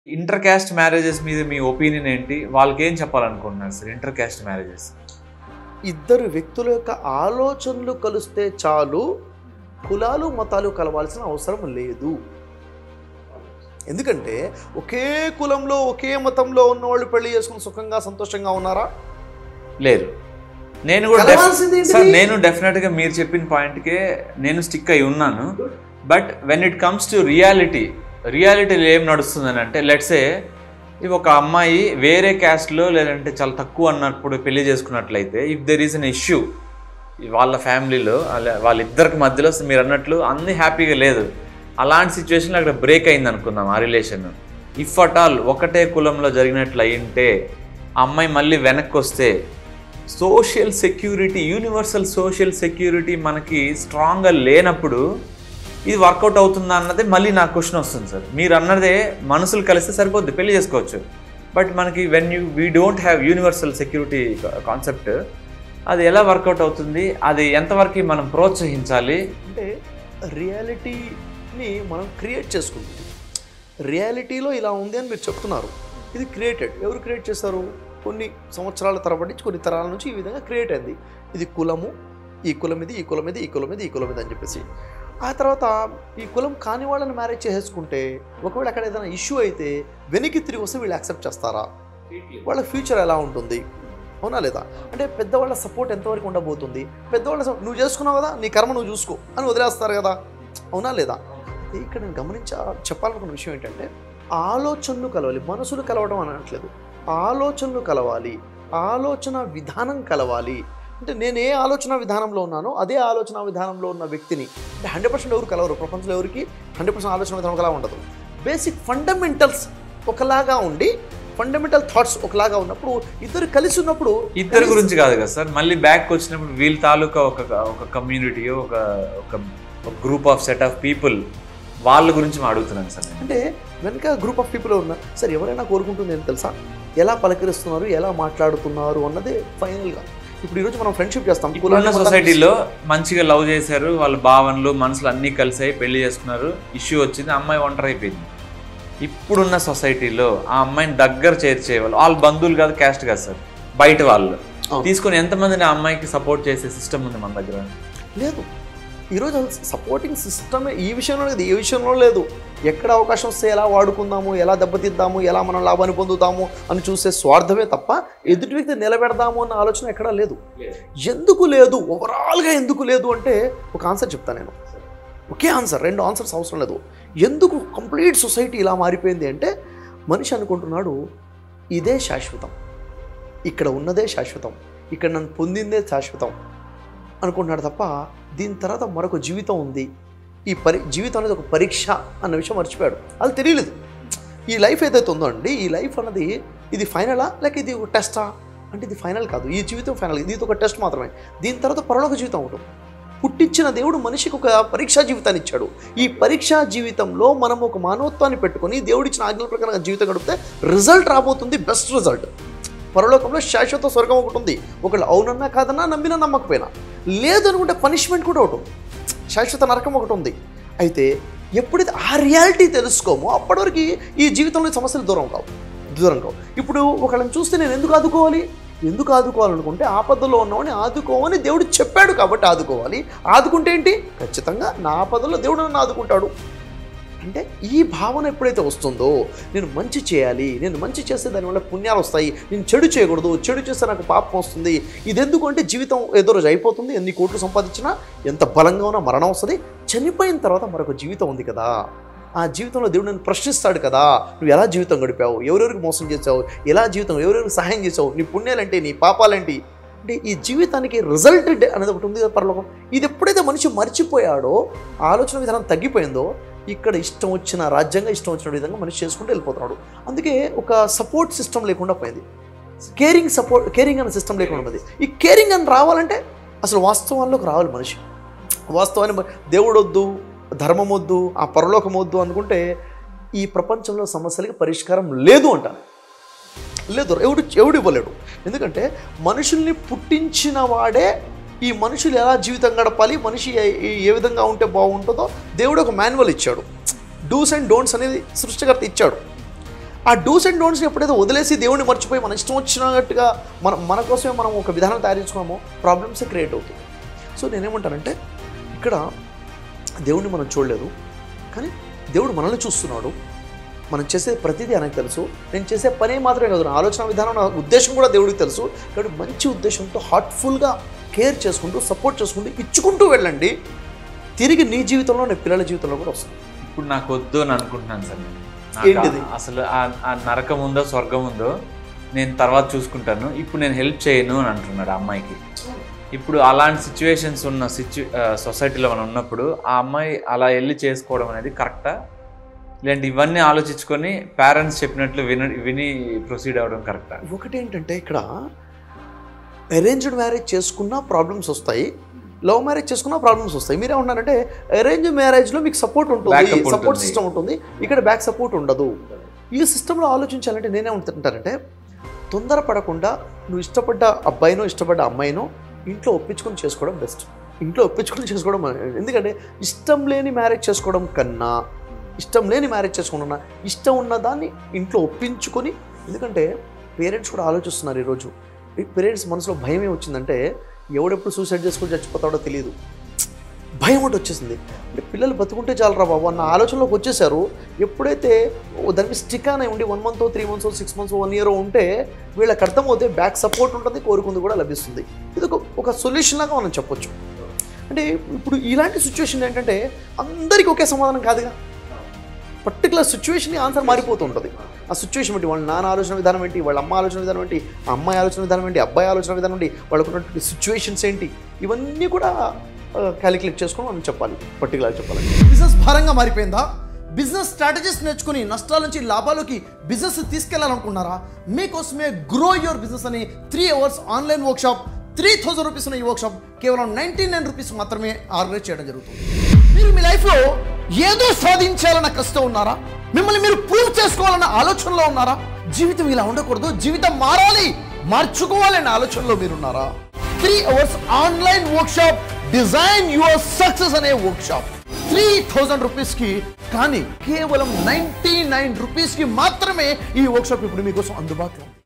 Inter caste marriages మీద మీ opinion ఏంటి వాళ్ళకి ఏం చెప్పాలనుకుంటున్నారు సార్ ఇంటర్ క్యాస్ట్ మ్యారేజెస్ ఇద్దరు వ్యక్తుల యొక్క ఆలోచనలు కలిస్తే చాలు కులాలు మతాలు కలవాల్సిన అవసరం లేదు ఎందుకంటే ఒకే కులంలో ఒకే మతంలో ఉన్న వాళ్ళు పెళ్లి చేసుకుని సుఖంగా సంతోషంగా ఉన్నారా లేరు నేను కూడా def- కలవాల్సింది ఏంటిది? సార్ నేను డెఫినెట్గా మీరు చెప్పిన పాయింట్కే నేను స్టిక్ అయి ఉన్నాను but when it comes to reality రియాలిటీలో ఏం నడుస్తుందని అంటే లెట్సే ఇవి ఒక అమ్మాయి వేరే క్యాస్ట్లో లేదంటే చాలా తక్కువ అన్నప్పుడు పెళ్లి చేసుకున్నట్లయితే if there is an issue వాళ్ళ ఫ్యామిలీలో అలా వాళ్ళిద్దరికి మధ్యలో మీరు అన్నట్లు అన్ని హ్యాపీగా లేదు అలాంటి సిచ్యువేషన్లో అక్కడ బ్రేక్ అయింది అనుకుందాం ఆ రిలేషన్ ఇఫ్ అట్ ఆల్ ఒకటే కులంలో జరిగినట్లు అయింటే ఆ అమ్మాయి మళ్ళీ వెనక్కి వస్తే social security universal social security మనకి స్ట్రాంగ్గా లేనప్పుడు ఇది వర్కౌట్ అవుతుందా అన్నది మళ్ళీ నా క్వశ్చన్ వస్తుంది సార్ మీరు అన్నదే మనసులు కలిస్తే సరిపోద్ది పెళ్లి చేసుకోవచ్చు బట్ మనకి when you we don't have universal security concept అది ఎలా వర్కౌట్ అవుతుంది అది ఎంతవరకు మనం ప్రోత్సహించాలి అంటే రియాలిటీని మనం క్రియేట్ చేసుకుంటుంది రియాలిటీలో ఇలా ఉంది అని మీరు చెప్తున్నారు ఇది క్రియేటెడ్ ఎవరు క్రియేట్ చేశారు కొన్ని సంవత్సరాల తరబడి నుంచి కొన్ని తరాల నుంచి ఈ విధంగా క్రియేట్ అయింది ఇది కులము ఈ కులం ఇది ఈ కులం ఇది ఈ కులం ఇది ఈ కులం ఇది అని చెప్పేసి ఆ తర్వాత ఈ కులం కాని వాళ్ళని మ్యారేజ్ చేసేసుకుంటే ఒకవేళ అక్కడ ఏదైనా ఇష్యూ అయితే వెనక్కి తిరిగి వస్తే వీళ్ళు యాక్సెప్ట్ చేస్తారా వాళ్ళ ఫ్యూచర్ ఎలా ఉంటుంది అవునా లేదా అంటే పెద్దవాళ్ళ సపోర్ట్ ఎంతవరకు ఉండబోతుంది పెద్దవాళ్ళ support- నువ్వు చేసుకున్నావు కదా నీ కర్మ నువ్వు చూసుకో అని వదిలేస్తారు కదా అవునా లేదా ఇక్కడ నేను గమనించ చెప్పాలనుకున్న విషయం ఏంటంటే ఆలోచనలు కలవాలి మనసులు కలవడం అని అనట్లేదు ఆలోచనలు కలవాలి ఆలోచన విధానం కలవాలి అంటే నేను ఏ ఆలోచన విధానంలో ఉన్నానో అదే ఆలోచన విధానంలో ఉన్న వ్యక్తిని అంటే హండ్రెడ్ పర్సెంట్ ఎవరు కలవరు ప్రపంచంలో ఎవరికి హండ్రెడ్ పర్సెంట్ ఆలోచన విధానం ఒకలా ఉండదు బేసిక్ ఫండమెంటల్స్ ఒకలాగా ఉండి ఫండమెంటల్ థాట్స్ ఒకలాగా ఉన్నప్పుడు ఇద్దరు కలిసి ఉన్నప్పుడు ఇద్దరి గురించి కాదు కదా సార్ మళ్ళీ బ్యాక్ వచ్చినప్పుడు వీళ్ళ తాలూకా ఒక ఒక కమ్యూనిటీ ఒక ఒక group of set of people వాళ్ళ గురించి మా అడుగుతున్నాను సార్ నేను అంటే వెనక గ్రూప్ ఆఫ్ పీపుల్ ఉన్నారు సార్ ఎవరైనా కోరుకుంటుంది ఏంటి తెలుసా ఎలా పలకరిస్తున్నారు ఎలా మాట్లాడుతున్నారు అన్నదే ఫైనల్గా ఇప్పుడు ఈరోజు మనం ఫ్రెండ్షిప్ చేస్తాం ఇప్పుడున్న కులాన్ని మతాన్ని- సొసైటీలో మంచిగా లవ్ చేశారు వాళ్ళ భావనలు మనసులు అన్నీ కలిసాయి పెళ్లి చేసుకున్నారు ఇష్యూ వచ్చింది అమ్మాయి ఒంటరి అయిపోయింది ఇప్పుడున్న సొసైటీలో ఆ అమ్మాయిని దగ్గర చేర్చేవాళ్ళు వాళ్ళ బంధువులు కాదు క్యాస్ట్ కాదు సార్ బయట వాళ్ళు అవును. తీసుకొని ఎంతమందిని ఆ అమ్మాయికి సపోర్ట్ చేసే సిస్టమ్ ఉంది మన దగ్గర లేదు ఈరోజు సపోర్టింగ్ సిస్టమ్ ఈ విషయంలో లేదు ఏ విషయంలో లేదు ఎక్కడ అవకాశం వస్తే ఎలా వాడుకుందాము ఎలా దెబ్బతిద్దాము ఎలా మనం లాభాన్ని పొందుతాము అని చూసే స్వార్థమే తప్ప ఎదుటి వ్యక్తి నిలబెడదాము అన్న ఆలోచన ఎక్కడా లేదు ఎందుకు లేదు ఓవరాల్గా ఎందుకు లేదు అంటే ఒక ఆన్సర్ చెప్తాను నేను ఒకే ఆన్సర్ రెండు ఆన్సర్స్ అవసరం లేదు ఎందుకు కంప్లీట్ సొసైటీ ఇలా మారిపోయింది అంటే మనిషి అనుకుంటున్నాడు ఇదే శాశ్వతం ఇక్కడ ఉన్నదే శాశ్వతం ఇక్కడ నన్ను పొందిందే శాశ్వతం అనుకుంటున్నాడు తప్ప దీని తర్వాత మరొక జీవితం ఉంది ఈ పరి జీవితం అనేది ఒక పరీక్ష అన్న విషయం మర్చిపోయాడు అది తెలియలేదు ఈ లైఫ్ ఏదైతే ఉందో అండి ఈ లైఫ్ అన్నది ఇది ఫైనలా లేక ఇది ఒక టెస్టా అంటే ఇది ఫైనల్ కాదు ఈ జీవితం ఫైనల్ ఇది ఒక టెస్ట్ మాత్రమే దీని తర్వాత పరలోక జీవితం ఉంటుంది పుట్టించిన దేవుడు మనిషికి ఒక పరీక్షా జీవితాన్ని ఇచ్చాడు ఈ పరీక్షా జీవితంలో మనం ఒక మానవత్వాన్ని పెట్టుకొని దేవుడిచ్చిన ఆజ్ఞల ప్రకారం జీవితం గడిపితే రిజల్ట్ రాబోతుంది బెస్ట్ రిజల్ట్ పరలోకంలో శాశ్వత స్వర్గం ఒకటి ఉంది ఒకళ్ళు అవునన్నా కాదన్నా నమ్మినా నమ్మకపోయినా లేదు అనుకుంటే పనిష్మెంట్ కూడా ఒకటి ఉంది శాశ్వత నరకం ఒకటి ఉంది అయితే ఎప్పుడైతే ఆ రియాలిటీ తెలుసుకోమో అప్పటివరకు ఈ జీవితంలో ఈ సమస్యలు దూరం కావు దూరం కావు ఇప్పుడు ఒకళ్ళని చూస్తే నేను ఎందుకు ఆదుకోవాలి ఎందుకు ఆదుకోవాలనుకుంటే ఆపదలో ఉన్నవాడిని ఆదుకోమని దేవుడు చెప్పాడు కాబట్టి ఆదుకోవాలి ఆదుకుంటే ఏంటి ఖచ్చితంగా నా ఆపదలో దేవుడు నన్ను ఆదుకుంటాడు అంటే ఈ భావన ఎప్పుడైతే వస్తుందో నేను మంచి చేయాలి నేను మంచి చేస్తే దానివల్ల పుణ్యాలు వస్తాయి నేను చెడు చేయకూడదు చెడు చేస్తే నాకు పాపం వస్తుంది ఇది ఎందుకు అంటే జీవితం ఏదో రోజు అయిపోతుంది ఎన్ని కోట్లు సంపాదించినా ఎంత బలంగా ఉన్నా మరణం వస్తుంది చనిపోయిన తర్వాత మరొక జీవితం ఉంది కదా ఆ జీవితంలో దేవుడు నన్ను ప్రశ్నిస్తాడు కదా నువ్వు ఎలా జీవితం గడిపావు ఎవరెవరికి మోసం చేసావు ఎలా జీవితం ఎవరెవరికి సహాయం చేసావు నీ పుణ్యాలేంటి నీ పాపాలేంటి అంటే ఈ జీవితానికి రిజల్ట్ అనేది ఒకటి ఉంది కదా పరలోకం ఇది ఎప్పుడైతే మనిషి మర్చిపోయాడో ఆలోచన విధానం తగ్గిపోయిందో ఇక్కడ ఇష్టం వచ్చిన రాజ్యంగా ఇష్టం వచ్చిన విధంగా మనిషి చేసుకుంటూ వెళ్ళిపోతున్నాడు అందుకే ఒక సపోర్ట్ సిస్టమ్ లేకుండా పోయింది కేరింగ్ సపోర్ట్ కేరింగ్ అనే సిస్టమ్ లేకుండా పోయింది ఈ కేరింగ్ అని రావాలంటే అసలు వాస్తవాల్లోకి రావాలి మనిషి వాస్తవాన్ని మ- దేవుడు వద్దు ధర్మం వద్దు ఆ పరలోకం వద్దు అనుకుంటే ఈ ప్రపంచంలో సమస్యలకి పరిష్కారం లేదు అంటాను లేదు ఎవడు ఎవడు ఇవ్వలేడు ఎందుకంటే మనుషుల్ని పుట్టించిన వాడే ఈ మనుషులు ఎలా జీవితం గడపాలి మనిషి ఏ- ఏ- ఏ విధంగా ఉంటే బాగుంటుందో దేవుడు ఒక మాన్యువల్ ఇచ్చాడు డూస్ అండ్ డోంట్స్ అనేది సృష్టికర్త ఇచ్చాడు ఆ డూస్ అండ్ డోంట్స్ని ఎప్పుడైతే వదిలేసి దేవుడిని మర్చిపోయి మన ఇష్టం వచ్చినట్టుగా మన మన కోసమే మనం ఒక విధానం తయారు చేసుకున్నామో ప్రాబ్లమ్స్ క్రియేట్ అవుతాయి సో నేనేమంటానంటే ఇక్కడ దేవుడిని మనం చూడలేదు కానీ దేవుడు మనల్ని చూస్తున్నాడు మనం చేసే ప్రతిదీ ఆయనకు తెలుసు నేను చేసే పని మాత్రమే కాదు నా ఆలోచన విధానం నా ఉద్దేశం కూడా దేవుడికి తెలుసు కాబట్టి మంచి ఉద్దేశంతో హార్ట్ఫుల్గా కేర్ చేసుకుంటూ సపోర్ట్ చేసుకుంటూ ఇచ్చుకుంటూ వెళ్ళండి తిరిగి నీ జీవితంలో నీ పిల్లల జీవితంలో కూడా వస్తుంది ఇప్పుడు నాకు వద్దు అని అనుకుంటున్నాను సార్ నేను. నాకు ఏంటిది? ఆ- అసలు ఆ- ఆ నరకం ఉందో స్వర్గం ఉందో నేను తర్వాత చూసుకుంటాను ఇప్పుడు నేను హెల్ప్ చేయను అని అంటున్నాడు ఆ అమ్మాయికి ఇప్పుడు అలాంటి సిచ్యువేషన్స్ ఉన్న సిచ్యు సొసైటీలో మనం ఉన్నప్పుడు ఆ అమ్మాయి అలా వెళ్ళి చేసుకోవడం అనేది కరెక్టా లేదంటే ఇవన్నీ ఆలోచించుకొని పేరెంట్స్ చెప్పినట్లు విన విని ప్రొసీడ్ అవ్వడం కరెక్టా ఒకటి ఏంటంటే ఇక్కడ అరేంజ్డ్ మ్యారేజ్ చేసుకున్నా ప్రాబ్లమ్స్ వస్తాయి లవ్ మ్యారేజ్ చేసుకున్నా ప్రాబ్లమ్స్ వస్తాయి మీరే ఉన్నారంటే అరేంజ్ మ్యారేజ్లో మీకు సపోర్ట్ ఉంటుంది Backup సపోర్ట్ ఉంటుంది. సిస్టమ్ ఉంటుంది ఇక్కడ బ్యాక్ సపోర్ట్ ఉండదు ఈ సిస్టంలో ఆలోచించాలంటే నేనే ఉంటుంటానంటే తొందరపడకుండా నువ్వు ఇష్టపడ్డ అబ్బాయినో ఇష్టపడ్డ అమ్మాయినో ఇంట్లో ఒప్పించుకొని చేసుకోవడం బెస్ట్ ఇంట్లో ఒప్పించుకొని చేసుకోవడం ఎందుకంటే ఇష్టం లేని మ్యారేజ్ చేసుకోవడం కన్నా ఇష్టం లేని మ్యారేజ్ చేసుకున్నా ఇష్టం ఉన్న దాన్ని ఇంట్లో ఒప్పించుకొని ఎందుకంటే పేరెంట్స్ కూడా ఆలోచిస్తున్నారు ఈరోజు ఈ పేరెంట్స్ మనసులో భయం ఏం వచ్చిందంటే ఎవడెప్పుడు సూసైడ్ చేసుకొని చచ్చిపోతాడో తెలియదు భయం ఒకటి వచ్చేసింది అంటే పిల్లలు బతుకుంటే చాలరా బాబు అన్న ఆలోచనలోకి వచ్చేసారు ఎప్పుడైతే ఓ దానికి స్టిక్ అనే ఉండి one month three months six months one year ఉంటే వీళ్ళకి అర్థమవుతే బ్యాక్ సపోర్ట్ ఉంటుంది కోరుకుంది కూడా లభిస్తుంది ఇది ఒక ఒక సొల్యూషన్ లాగా మనం చెప్పొచ్చు అంటే ఇప్పుడు ఇలాంటి సిచ్యువేషన్ ఏంటంటే అందరికీ ఒకే సమాధానం కాదుగా పర్టికులర్ సిచ్యువేషన్ ఆన్సర్ మారిపోతూ ఉంటుంది ఆ సిచ్యువేషన్ బట్టి వాళ్ళ నాన్న ఆలోచన విధానం ఏంటి వాళ్ళ అమ్మ ఆలోచన విధానం ఏంటి ఆ అమ్మాయి ఆలోచన విధానం ఏంటి అబ్బాయి ఆలోచన విధానం ఏంటి వాళ్ళకు ఉన్నటువంటి సిచ్యువేషన్స్ ఏంటి ఇవన్నీ కూడా క్యాలిక్యులేట్ చేసుకొని మనం చెప్పాలి పర్టికులర్ చెప్పాలి బిజినెస్ భారంగా మారిపోయిందా బిజినెస్ స్ట్రాటజీస్ నేర్చుకుని నష్టాల నుంచి లాభాలకి బిజినెస్ తీసుకెళ్లాలనుకున్నారా మీకోసమే గ్రో యువర్ బిజినెస్ అని three hours online workshop three thousand rupees ఉన్న ఈ వర్క్షాప్ కేవలం నైంటీ నైన్ రూపీస్ మాత్రమే ఆర్గనైజ్ చేయడం జరుగుతుంది మీరు మీ లైఫ్లో ఏదో సాధించాలన్న కష్టం ఉన్నారా మిమ్మల్ని మీరు ప్రూవ్ చేసుకోవాలన్న ఆలోచనలో ఉన్నారా జీవితం ఇలా ఉండకూడదు జీవితం మారాలి మార్చుకోవాలి అన్న ఆలోచనలో మీరున్నారా three hours online workshop design your success అనే వర్క్షాప్ త్రీ థౌజండ్ రూపీస్కి కానీ కేవలం నైంటీ నైన్ రూపీస్కి మాత్రమే ఈ వర్క్షాప్ ఇప్పుడు మీకోసం అందుబాటులో ఉంది